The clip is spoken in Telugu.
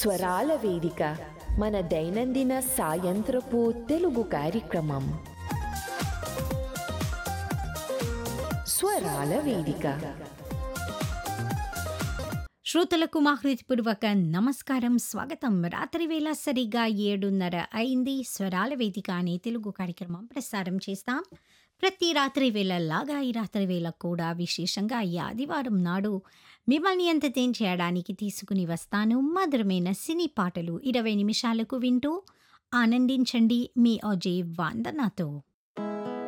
స్వరాల వేదిక మన దైనందిన సాయంత్రపు తెలుగు కార్యక్రమం స్వరాల వేదిక శ్రోతలకు మా హృదయపూర్వక నమస్కారం స్వాగతం రాత్రి వేళ సరిగా ఏడున్నర అయింది స్వరాల వేదిక అనే తెలుగు కార్యక్రమం ప్రసారం చేస్తాం ప్రతి రాత్రి వేళ లాగా ఈ రాత్రి వేళ కూడా విశేషంగా ఈ ఆదివారం నాడు మిమ్మల్ని ఎంటర్టైన్ చేయడానికి తీసుకుని వస్తాను మధురమైన సినీ పాటలు ఇరవై నిమిషాలకు వింటూ ఆనందించండి మీ అజయ్ వందనాతో